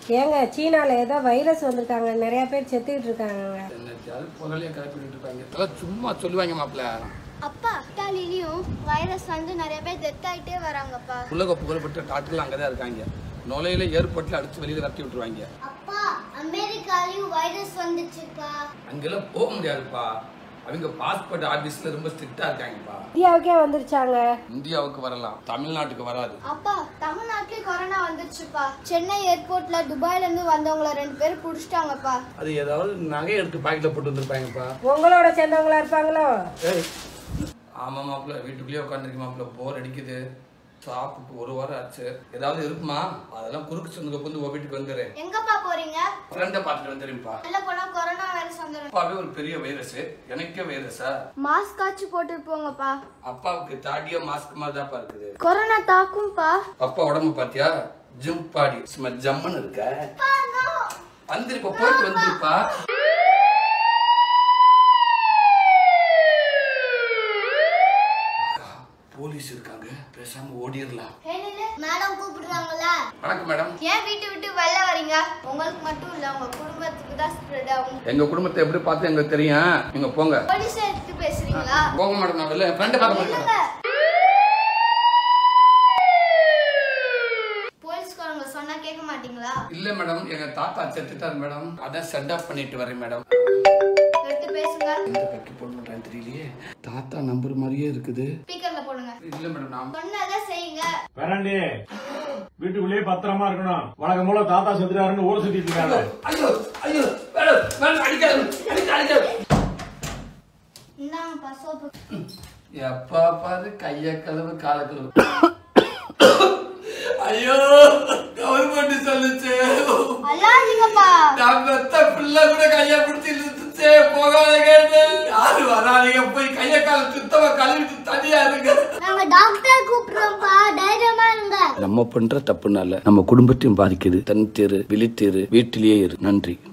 ஏங்க சீனால ஏதோ வைரஸ் வந்திருக்காங்க நிறைய பேர் செத்துக்கிட்டு இருக்காங்க என்னத்தையாவது புகழையே கிளப்பிட்டு இருப்பாங்க இதெல்லாம் சும்மா சொல்லுவாங்க மாப்பிள்ள அப்பா இட்டாலிலையும் வைரஸ் வந்து நிறைய பேர் டெத் ஆயிட்டே வராங்கப்பா உலக புகழ்பெற்ற டாக்டர்கள் அங்கே தான் இருக்காங்க நுழையில ஏற்பட்டு அடிச்சு வெளியில விரட்டி விட்டுருவாங்க அப்பா அமெரிக்காலையும் வைரஸ் வந்துச்சுப்பா அங்கெல்லாம் போக முடியாதுப்பா அவங்க பாஸ்போர்ட் ஆபீஸ்ல ரொம்ப ஸ்ட்ரிக்டா இருக்காங்கப்பா இந்தியாவுக்கே வந்துருச்சாங்க இந்தியாவுக்கு வரலாம் தமிழ்நாட்டுக்கு வராது அப்பா தமிழ்நாட்டிலே கொரோனா வந்துருச்சுப்பா சென்னை ஏர்போர்ட்ல துபாயில இருந்து வந்தவங்கள ரெண்டு பேர் புடிச்சிட்டாங்கப்பா அது ஏதாவது நகை எடுத்து பாக்கெட்ல போட்டு வந்திருப்பாங்கப்பா உங்களோட சேர்ந்தவங்களா இருப்பாங்களோ ஆமா மாப்பிள்ள வீட்டுக்குள்ளேயே உட்காந்துருக்கு மாப்பிள்ள போர் அடிக்குது சாப்பிட்டு ஒரு வாரம் ஆச்சு ஏதாவது இருக்குமா அதெல்லாம் குறுக்கு சொந்தக்கு வந்து உன் வீட்டுக்கு வந்துடுறேன் எங்கப்பா போறீங்க ஃப்ரெண்டை பார்த்துட்டு வந்துடுறேன்ப்பா உள்ள போனா கொரோனா வைரஸ் வந்துடும் அப்பாவே ஒரு பெரிய வைரஸ் எனக்கே வைரஸா மாஸ்க் ஆச்சு போட்டுட்டு போங்கப்பா அப்பாவுக்கு தாடியா மாஸ்க் மாதிரி தான்ப்பா இருக்குது கொரோனா தாக்கும்பா அப்பா உடம்பு பாத்தியா ஜிம் பாடி சும்மா ஜம்முன்னு இருக்க வந்துரு இப்ப போயிட்டு வந்துருப்பா போலீஸ் இருக்காங்க பேசாம ஓடிடலாம் மேடம் கூப்பிடுறாங்களா வணக்கம் மேடம் ஏன் வீட்டு விட்டு வெளில வரீங்க உங்களுக்கு மட்டும் இல்ல உங்க குடும்பத்துக்கு தான் ஸ்ப்ரெட் ஆகும் எங்க குடும்பத்தை எப்படி பார்த்து எங்களுக்கு தெரியும் நீங்க போங்க போலீஸ் எடுத்து பேசுறீங்களா போங்க மேடம் நான் வெளில என் ஃப்ரெண்டை பார்க்க இல்லங்க மாட்டேன் போலீஸ்காரங்க சொன்னா கேட்க மாட்டீங்களா இல்ல மேடம் எங்க தாத்தா செத்துட்டாரு மேடம் அதான் செட் ஆஃப் பண்ணிட்டு வரேன் மேடம் எடுத்து பேசுங்க எந்த பக்கி போட மாட்டேன் தெரியலையே தாத்தா நம்பர் மாதிரியே இருக்குது ஸ்பீக்கர்ல போடுங்க இல்ல மேடம் நான் சொன்னதை செய்யுங்க பேராண்டி வீட்டுக்குள்ளேயே பத்திரமா இருக்கணும் வழக்கம் போல தாத்தா செத்துட்டாருன்னு ஊர் சுத்திட்டு இருக்காங்க ஐயோ ஐயோ மேடம் மேடம் அடிக்காது அடிக்காது அடிக்காது இந்தாங்கப்பா சோப்பு எப்பா பாரு கைய கழுவு கால கழுவு ஐயோ கவர்மெண்ட் சொல்லுச்சு அல்லாதீங்கப்பா நான் பெத்த பிள்ளை கூட கைய பிடிச்சி இழுத்துச்சே போகாதீங்க யாரு வராதீங்க போய் கைய கால சுத்தமா கழுவிட்டு தனியா இருங்க நாங்க டாக்டர் கூப்பிடுறோம்ப்பா தைரியமா இருங்க நம்ம பண்ற தப்புனால நம்ம குடும்பத்தையும் பாதிக்குது தன் தெரு விழித்தேரு வீட்டிலேயே இரு நன்றி